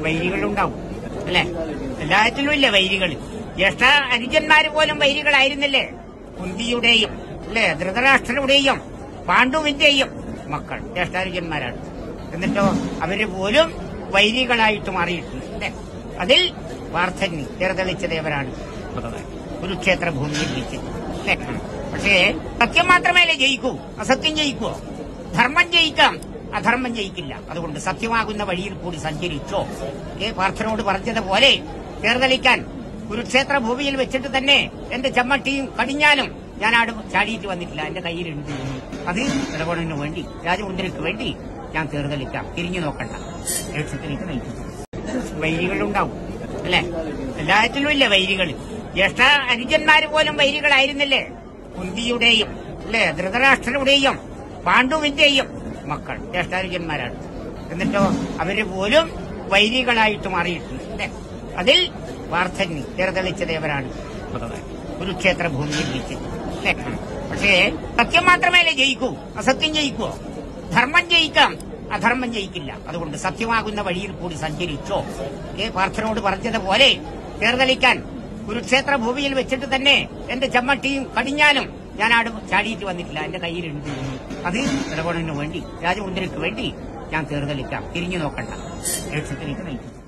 വൈരികളുണ്ടാവും അല്ലെ എല്ലാറ്റിലും ഇല്ലേ വൈരികൾ ജ്യേഷ്ഠ അനുജന്മാര് പോലും വൈരികളായിരുന്നില്ലേ കുന്തിയുടെയും അല്ലെ ധൃതരാഷ്ട്രയുടെയും പാണ്ഡുവിന്റെയും മക്കൾ ജ്യേഷ്ഠാനുജന്മാരാണ് എന്നിട്ടോ അവര് പോലും വൈരികളായിട്ട് മാറിയിട്ടുണ്ട് അല്ലെ അതിൽ വാർദ്ധന്യ തേർതെളിച്ച ദേവരാണ് ഭഗവാൻ കുരുക്ഷേത്ര ഭൂമിയിൽ വിളിച്ചത് അല്ലെ പക്ഷേ സത്യം മാത്രമേലേ ജയിക്കൂ അസത്യം ജയിക്കുവോ ധർമ്മം ജയിക്കാം അധർമ്മം ജയിക്കില്ല അതുകൊണ്ട് സത്യമാകുന്ന വഴിയിൽ കൂടി സഞ്ചരിച്ചോ ഏ പാർത്ഥനോട് പറഞ്ഞതുപോലെ തേർതെളിക്കാൻ കുരുക്ഷേത്ര ഭൂമിയിൽ വെച്ചിട്ട് തന്നെ എന്റെ ചമ്മട്ടിയും കടിഞ്ഞാലും ഞാൻ ആട് ചാടിയിട്ട് വന്നിട്ടില്ല എന്റെ കയ്യിലുണ്ട് അത് ഇടപെടലിന് വേണ്ടി രാജമുദ്രയ്ക്ക് വേണ്ടി ഞാൻ തേർതെളിക്കാം തിരിഞ്ഞു നോക്കണ്ട ലക്ഷ്യത്തിലേക്ക് നയിക്കും വൈരികളുണ്ടാവും അല്ലെ എല്ലാറ്റിലും ഇല്ലേ വൈരികൾ ജ്യേഷ്ഠ അനുജന്മാര് പോലും വൈരികളായിരുന്നില്ലേ കുന്തിയുടെയും അല്ലെ ധൃതരാഷ്ട്രയുടെയും പാണ്ഡുവിന്റെയും മക്കൾ ജ്യേഷ്ഠാനുജന്മാരാണ് എന്നിട്ടോ അവര് പോലും വൈരികളായിട്ട് മാറിയിട്ടുണ്ട് അല്ലെ അതിൽ വാർദ്ധന്യ തേർതെളിച്ച ദേവരാണ് ഭഗവാൻ കുരുക്ഷേത്ര ഭൂമിയിൽ വിളിച്ചത് അല്ലെ പക്ഷേ സത്യം മാത്രമേലേ ജയിക്കൂ അസത്യം ജയിക്കുവോ ധർമ്മം ജയിക്കാം അധർമ്മം ജയിക്കില്ല അതുകൊണ്ട് സത്യമാകുന്ന വഴിയിൽ കൂടി സഞ്ചരിച്ചോ ഏ പാർത്ഥനോട് പറഞ്ഞതുപോലെ തേർതെളിക്കാൻ കുരുക്ഷേത്ര ഭൂമിയിൽ വെച്ചിട്ട് തന്നെ എന്റെ ചമ്മട്ടിയും കടിഞ്ഞാലും ഞാൻ ആട് ചാടിയിട്ട് വന്നിട്ടില്ല എന്റെ കയ്യിലുണ്ട് അത് ഇടപെടലിന് വേണ്ടി രാജമുദ്രയ്ക്ക് വേണ്ടി ഞാൻ തേർതെളിക്കാം തിരിഞ്ഞു നോക്കണ്ട ലക്ഷ്യത്തിലേക്ക് നയിക്കും